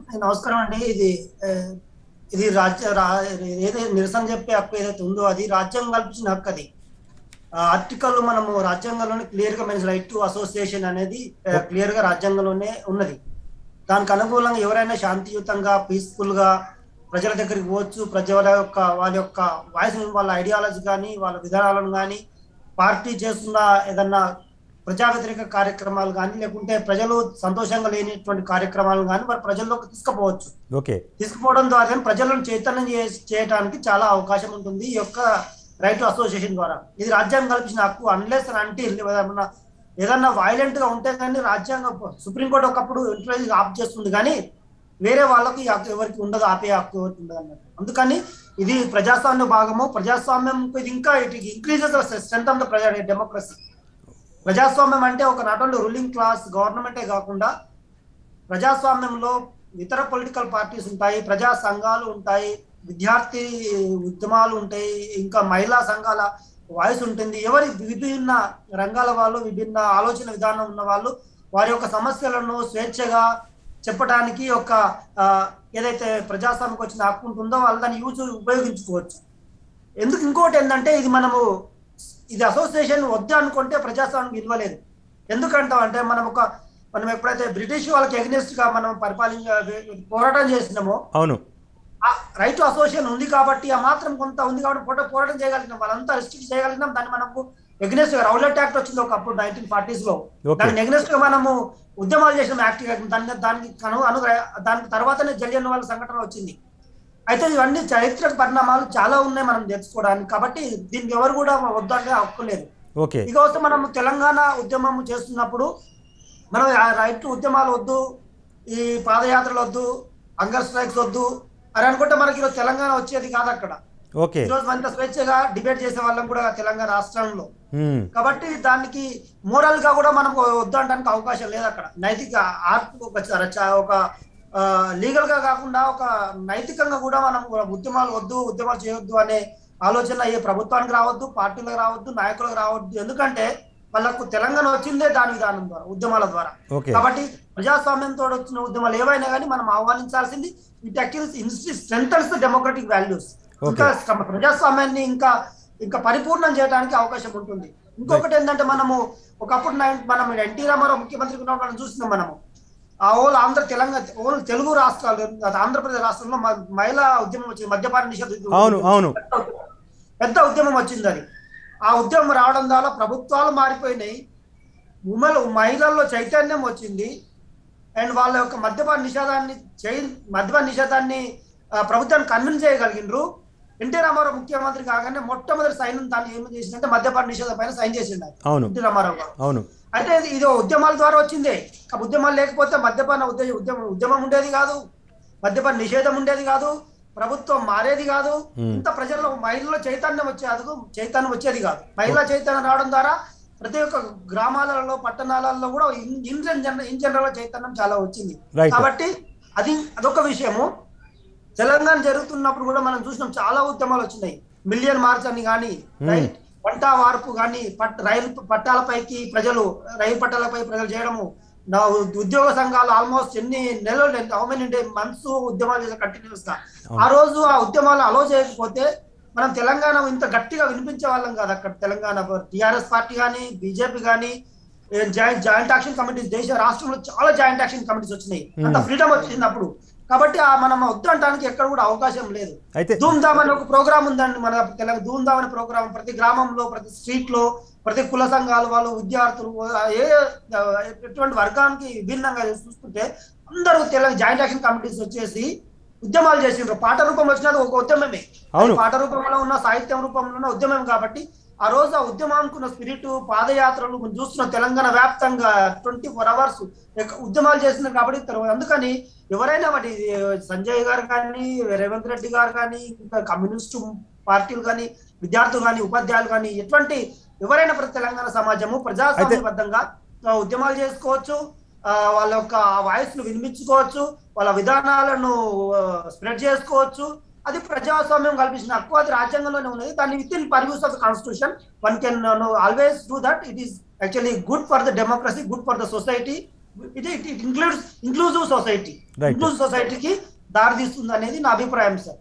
నమస్కారం అండి ఇది ఆ, ఇది రాజ్య రా- ఏదైతే నిరసన చెప్పే హక్కు ఏదైతే ఉందో అది రాజ్యాంగం కల్పించిన హక్కు అది ఆ ఆర్టికల్ మనము రాజ్యాంగంలోనే క్లియర్ గా మెన్షన్ రైట్ టు అసోసియేషన్ అనేది క్లియర్ గా రాజ్యాంగంలోనే ఉన్నది దానికి అనుకూలంగా ఎవరైనా శాంతియుతంగా పీస్ఫుల్ గా ప్రజల దగ్గరికి పోవచ్చు ప్రజల యొక్క వాళ్ళ యొక్క వాయిస్ వాళ్ళ ఐడియాలజీ కానీ వాళ్ళ విధానాలను కానీ పార్టీ చేస్తున్న ఏదన్నా ప్రజా వ్యతిరేక కార్యక్రమాలు కానీ లేకుంటే ప్రజలు సంతోషంగా లేనిటువంటి కార్యక్రమాలు కానీ వారు ప్రజల్లోకి తీసుకుపోవచ్చు ఓకే తీసుకుపోవడం ద్వారా ప్రజలను చైతన్యం చే- చేయడానికి చాలా అవకాశం ఉంటుంది ఈ యొక్క రైట్ టు అసోసియేషన్ ద్వారా ఇది రాజ్యాంగం కల్పించిన హక్కు అన్లెస్ అంటే ఏదన్నా ఏదన్నా వైలెంట్ గా ఉంటే కానీ రాజ్యాంగం సుప్రీంకోర్టు ఒకప్పుడు ఇంట్రెస్ట్ ఆప్ చేస్తుంది కానీ వేరే వాళ్ళకి ఈ హక్కు ఎవరికి ఉండదు ఆపే హక్కు ఎవరికి ఉండదు అన్నట్టు అందుకని ఇది ప్రజాస్వామ్య భాగము ప్రజాస్వామ్యం ఇది ఇంకా it increases strength of the ప్రజా డెమోక్రసీ ప్రజాస్వామ్యం అంటే ఒక నాట్ ఓన్లీ రూలింగ్ క్లాస్ గవర్నమెంటే కాకుండా ప్రజాస్వామ్యంలో ఇతర పొలిటికల్ పార్టీస్ ఉంటాయి ప్రజా సంఘాలు ఉంటాయి విద్యార్థి ఉద్యమాలు ఉంటాయి ఇంకా మహిళా సంఘాల వాయిస్ ఉంటుంది ఎవరి విభిన్న రంగాల వాళ్ళు విభిన్న ఆలోచన విధానం ఉన్న వాళ్ళు వారి యొక్క సమస్యలను స్వేచ్ఛగా చెప్పడానికి ఒక ఆ, ఏదైతే ప్రజాస్వామ్యకు వచ్చిన హక్కు ఉంటుందో వాళ్ళు దాన్ని యూజ్ ఉపయోగించుకోవచ్చు ఎందుకు ఇంకోటి ఏంటంటే ఇది మనము ఇది అసోసియేషన్ వద్దు అనుకుంటే ప్రజాస్వామ్యం విలువలేదు ఎందుకంటాం అంటే మనం ఒక మనం ఎప్పుడైతే బ్రిటిష్ వాళ్ళకి ఎగ్నెస్ట్ గా మనం పరిపాలించ పోరాటం చేసినామో అవును ఆ రైట్ టు అసోసియేషన్ ఉంది కాబట్టి ఆ మాత్రం కొంత ఉంది కాబట్టి పోట- పోరాటం చేయగలిగినాం వాళ్ళంతా రిస్ట్రిక్ట్ చేయగలిగినాం దాన్ని మనకు ఎగ్నెస్ట్ రౌలెట్ యాక్ట్ వచ్చింది ఒకప్పుడు నైన్టీన్ ఫార్టీస్ లో Okay. దానికి ఎగ్నెస్ట్ గా మనము ఉద్యమాలు చేసిన యాక్ట్ దాని దానికి అను అను దానికి తర్వాతనే జలియన్ వాళ్ళ సంఘటన వచ్చింది అయితే ఇవన్నీ చారిత్రక పరిణామాలు చాలా ఉన్నాయి మనం తెలుసుకోవడానికి కాబట్టి దీనికి ఎవరు కూడా వద్దంటే హక్కు లేదు ఓకే ఇక వస్తే మనం తెలంగాణ ఉద్యమం చేస్తున్నప్పుడు మనం ఆ రైతు ఉద్యమాలు వద్దు ఈ పాదయాత్రలు వద్దు హంగర్ స్ట్రైక్స్ వద్దు అని అనుకుంటే మనకి ఈరోజు తెలంగాణ వచ్చేది కాదు అక్కడ ఓకే ఈరోజు అంత స్వేచ్ఛగా డిబేట్ చేసే వాళ్ళం కూడా తెలంగాణ రాష్ట్రంలో మ్మ్. కాబట్టి దానికి మోరల్ గా కూడా మనం వద్దు అనడానికి అవకాశం లేదు అక్కడ నైతిక ఆర్ట్ ఒక చ- చ- ఒక లీగల్ గా కాకుండా ఒక నైతికంగా కూడా మనం ఉద్యమాలు వద్దు ఉద్యమాలు చేయొద్దు అనే ఆలోచన ఏ ప్రభుత్వానికి రావద్దు పార్టీలకు రావద్దు నాయకులకు రావద్దు ఎందుకంటే వాళ్ళకు తెలంగాణ వచ్చిందే దాని విధానం ద్వారా ఉద్యమాల ద్వారా ఓకే కాబట్టి ప్రజాస్వామ్యంతో వచ్చిన ఉద్యమాలు ఏవైనా కానీ మనం ఆహ్వానించాల్సింది it actually strengthens democratic values ఇంకా స్ట- ప్రజాస్వామ్యాన్ని ఇంకా ఇంకా పరిపూర్ణం చేయడానికి అవకాశం ఉంటుంది ఇంకొకటి ఏంటంటే మనము ఒకప్పుడు నైన్- మనం ఎన్టీ రామారావు ముఖ్యమంత్రి ఉన్నప్పుడు మనం చూస్తున్నాం మనము ఆ ఓల్ ఆంధ్ర తెలంగాణ ఓల్ తెలుగు రాష్ట్రాలు అది ఆంధ్రప్రదేశ్ రాష్ట్రంలో మ- మహిళా ఉద్యమం వచ్చింది మద్యపాన నిషేధ ఉద్యమం. అవును, అవును. పెద్ద ఉద్యమం. పెద్ద ఉద్యమం వచ్చింది అది ఆ ఉద్యమం రావడం ద్వారా ప్రభుత్వాలు మారిపోయినాయి ఉమలు మహిళల్లో చైతన్యం వచ్చింది అండ్ వాళ్ళ యొక్క మద్యపాన నిషేధాన్ని చై మద్యపాన నిషేధాన్ని ఆ, ప్రభుత్వాన్ని కన్విన్స్ చేయగలిగినరు ఎన్టీ రామారావు ముఖ్యమంత్రి కాగానే మొట్టమొదటి సైన్ దాన్ని ఏమి చేసిందంటే మద్యపాన నిషేధం పైన సైన్ చేసిండు ఆయన. అవును ఎన్టీ రామారావు గారు అవును అయితే ఇది- ఇది ఉద్యమాల ద్వారా వచ్చిందే ఆ ఉద్యమాలు లేకపోతే మద్యపాన ఉద్య- ఉద్యమం ఉద్యమం ఉండేది కాదు మద్యపాన నిషేధం ఉండేది కాదు ప్రభుత్వం మారేది కాదు Hmm. ఇంత ప్రజల్లో మహిళల్లో చైతన్యం వచ్చేది చైతన్యం వచ్చేది కాదు మహిళా చైతన్యం రావడం ద్వారా ప్రతి ఒక్క గ్రామాలలో పట్టణాలలో కూడా in in general in general చైతన్యం చాలా వచ్చింది Right. కాబట్టి అది అదొక విషయము తెలంగాణ జరుగుతున్నప్పుడు కూడా మనం చూసినాం చాలా ఉద్యమాలు వచ్చినాయి మిలియన్ మార్చ్ అని కానీ రైట్ పంట వార్పు కానీ పట్ రైలు పట్టాలపైకి ప్రజలు రైలు పట్టాలపై ప్రజలు చేయడము నా ఉ- ఉద్యోగ సంఘాలు ఆల్మోస్ట్ ఎన్ని నెలలు హౌ మెనీ డే మంత్స్ ఉద్యమాలు చేసే కంటిన్యూస్ గా ఆ రోజు ఆ ఉద్యమాలు అలో చేయకపోతే మనం తెలంగాణ ఇంత గట్టిగా వినిపించే వాళ్ళం కాదు అక్కడ తెలంగాణ టిఆర్ఎస్ పార్టీ కానీ బీజేపీ కానీ జాయింట్ జాయింట్ యాక్షన్ కమిటీస్ దేశ రాష్ట్రంలో చాలా జాయింట్ యాక్షన్ కమిటీస్ వచ్చినాయి అంత ఫ్రీడమ్ వచ్చింది అప్పుడు కాబట్టి ఆ మనం వద్దు అనడానికి ఎక్కడ కూడా అవకాశం లేదు అయితే ధూమ్ ధామ్ అనే ఒక ప్రోగ్రామ్ ఉందండి మన తెలంగాణ ధూమ్ ధామ్ అనే ప్రోగ్రామ్ ప్రతి గ్రామంలో ప్రతి స్ట్రీట్ లో ప్రతి కుల సంఘాలు వాళ్ళు విద్యార్థులు ఏ ఎటువంటి వర్గానికి విభిన్నంగా చూసుకుంటే అందరూ తెలంగాణ జాయింట్ యాక్షన్ కమిటీస్ వచ్చేసి ఉద్యమాలు చేసిండ్రు పాట రూపం వచ్చినది ఒక ఉద్యమమే అవును. అది పాట రూపంలో ఉన్న సాహిత్యం రూపంలో ఉన్న ఉద్యమం కాబట్టి ఆ రోజు ఆ ఉద్యమానికి ఉన్న స్పిరిట్ పాదయాత్రలు మనం చూస్తున్నాం తెలంగాణ వ్యాప్తంగా ట్వంటీ ఫోర్ అవర్స్ ఉద్యమాలు చేస్తున్నారు కాబట్టి తర్వాత అందుకని ఎవరైనా వాటి సంజయ్ గారు కానీ రేవంత్ రెడ్డి గారు కానీ ఇంకా కమ్యూనిస్టు పార్టీలు కానీ విద్యార్థులు కానీ ఉపాధ్యాయులు కానీ ఎటువంటి ఎవరైనా ప్రతి తెలంగాణ సమాజము ప్రజాస్వామ్యబద్ధంగా ఆ, ఉద్యమాలు చేసుకోవచ్చు ఆ, వాళ్ళ యొక్క వాయిస్ ను వినిపించుకోవచ్చు వాళ్ళ విధానాలను స్ప్రెడ్ చేసుకోవచ్చు అది ప్రజాస్వామ్యం కల్పించిన హక్కు అది రాజ్యాంగంలోనే ఉన్నది దాన్ని within purviews of constitution one can always do that it is actually good for the democracy good for the society ఇది it includes inclusive society Right. Inclusive సొసైటీకి దారి తీస్తుంది అనేది నా అభిప్రాయం సార్